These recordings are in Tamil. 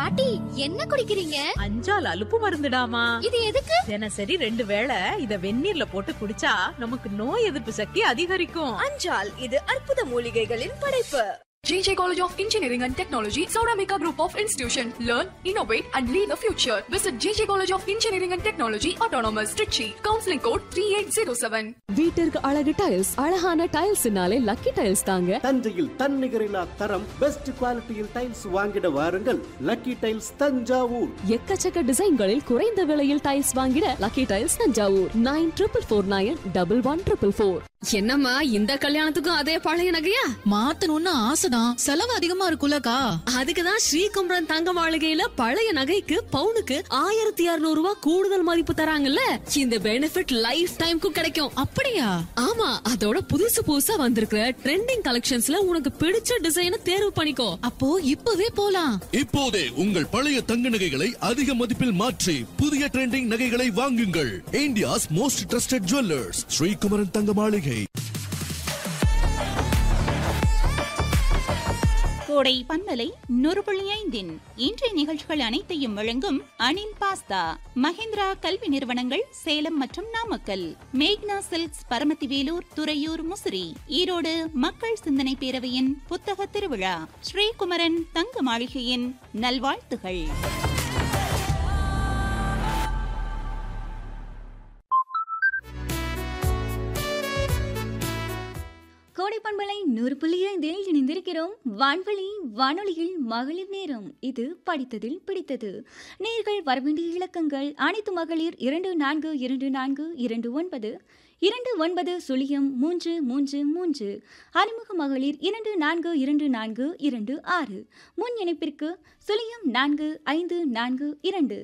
பாட்டி என்ன குடிக்கிறீங்க அஞ்சால் அலுப்பு மருந்துடாமா இது எதுக்கு தினசரி ரெண்டு வேளை இத வெந்நீர்ல போட்டு குடிச்சா நமக்கு நோய் எதிர்ப்பு சக்தி அதிகரிக்கும் அஞ்சால் இது அற்புத மூலிகைகளின் படைப்பு JJ College of Engineering and Technology, Sauramika Group of Institution. Learn, innovate, and lead the future. Visit JJ College of Engineering and Technology, Autonomous, Trichy. Counseling code 3807. வீட்டிற்கு அழகு டைல்ஸ் அழகான டைல்ஸ்னாலே லக்கி டைல்ஸ் தாங்க தஞ்சையில் தன்னிகரில்லா தரம் பெஸ்ட் குவாலிட்டியில் டைல்ஸ் வாங்கிட வாருங்கள் லக்கி டைல்ஸ் தஞ்சாவூர் எக்கச்சக்க டிசைன்களில் குறைந்த விலையில் டைல்ஸ் வாங்கிட lucky tiles Thanjavur nine triple four nine double one triple four என்னம்மா இந்த கல்யாணத்துக்கும் அதே பழைய நகையா மாத்தணும்னு ஆசைதான் செலவு அதிகமா இருக்குல்லக்கா அதுக்குதான் ஸ்ரீகுமரன் தங்க மாளிகையில பழைய நகைக்கு பவுனுக்கு ஆயிரத்தி இருநூறு ரூபாய் கூடுதல் மதிப்பு தராங்கல்ல இந்த பெனிஃபிட் லைஃப் டைம்க்கும் கிடைக்கும் அப்படியா ஆமா அதோட புதுசு புதுசா வந்திருக்கிற ட்ரெண்டிங் கலெக்ஷன்ஸ்ல உனக்கு பிடிச்ச டிசைனை தேர்வு பண்ணிக்கோ அப்போ இப்பவே போலாம் இப்போதே உங்கள் பழைய தங்க நகைகளை அதிக மதிப்பில் மாற்றி புதிய ட்ரெண்டிங் நகைகளை வாங்குங்கள் India's most trusted jewellers Srikumaran Thanga Maligai கோடை பண்பலை நூறு புள்ளி ஐந்தின் இன்றைய நிகழ்ச்சிகள் அனைத்தையும் வழங்கும் அனில் பாஸ்தா மஹிந்திரா கல்வி நிறுவனங்கள் சேலம் மற்றும் நாமக்கல் மேக்னா சில்க்ஸ் பரமத்தி வேலூர் துறையூர் முசிறி ஈரோடு மக்கள் சிந்தனை பேரவையின் புத்தக திருவிழா ஸ்ரீகுமரன் தங்க மாளிகையின் நல்வாழ்த்துகள் கோடை பண்பலை நூறு புள்ளி ஐந்தில் இணைந்திருக்கிறோம் வான்வழி வானொலியில் மகளிர் நேரம் இது படித்ததில் பிடித்தது நேர்கள் வரவேண்டிய இலக்கங்கள் அனைத்து மகளிர் இரண்டு நான்கு இரண்டு நான்கு இரண்டு ஒன்பது இரண்டு ஒன்பது சுழியம் மூன்று மூன்று மூன்று அறிமுக மகளிர் இரண்டு நான்கு இரண்டு நான்கு இரண்டு ஆறு முன் இணைப்பிற்கு சுழியம் நான்கு ஐந்து நான்கு இரண்டு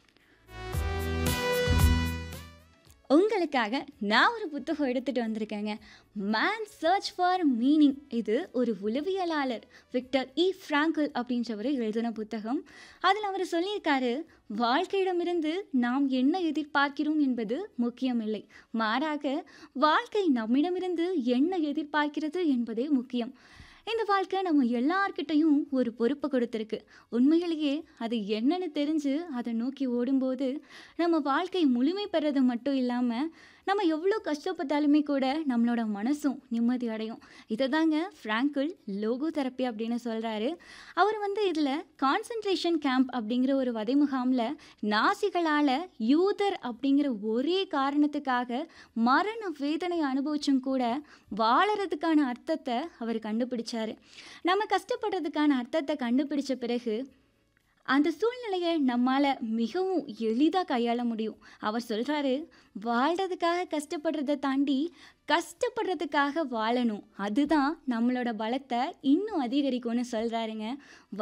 உங்களுக்காக நான் ஒரு புத்தகம் எடுத்துகிட்டு வந்திருக்கேங்க மேன் சர்ச் ஃபார் மீனிங் இது ஒரு உளவியலாளர் விக்டர் இ ஃப்ராங்கிள் அப்படின்றவர் எழுதின புத்தகம் அதில் அவர் சொல்லியிருக்காரு வாழ்க்கையிடமிருந்து நாம் என்ன எதிர்பார்க்கிறோம் என்பது முக்கியமில்லை மாறாக வாழ்க்கை நம்மிடமிருந்து என்ன எதிர்பார்க்கிறது என்பதே முக்கியம் இந்த வாழ்க்கை நம்ம எல்லார்கிட்டையும் ஒரு பொறுப்பை கொடுத்துருக்கு உண்மையிலேயே அது என்னன்னு தெரிஞ்சு அதை நோக்கி ஓடும்போது நம்ம வாழ்க்கை முழுமை பெறது மட்டும் இல்லாமல் நம்ம எவ்வளோ கஷ்டப்பட்டாலுமே கூட நம்மளோட மனசும் நிம்மதி அடையும் இதை தாங்க ஃப்ராங்கிள் லோகோ தெரப்பி அப்படின்னு சொல்கிறாரு அவர் வந்து இதில் கான்சன்ட்ரேஷன் கேம்ப் அப்படிங்கிற ஒரு வதை முகாமில் நாசிகளால் யூதர் அப்படிங்கிற ஒரே காரணத்துக்காக மரண வேதனை அனுபவிச்சும் கூட வாழறதுக்கான அர்த்தத்தை அவர் கண்டுபிடிச்சாரு நம்ம கஷ்டப்படுறதுக்கான அர்த்தத்தை கண்டுபிடிச்ச பிறகு அந்த சூழ்நிலையை நம்மால் மிகவும் எளிதாக கையாள முடியும் அவர் சொல்கிறாரு வாழ்கிறதுக்காக கஷ்டப்படுறதை தாண்டி கஷ்டப்படுறதுக்காக வாழணும் அதுதான் நம்மளோட பலத்தை இன்னும் அதிகரிக்கும்னு சொல்கிறாருங்க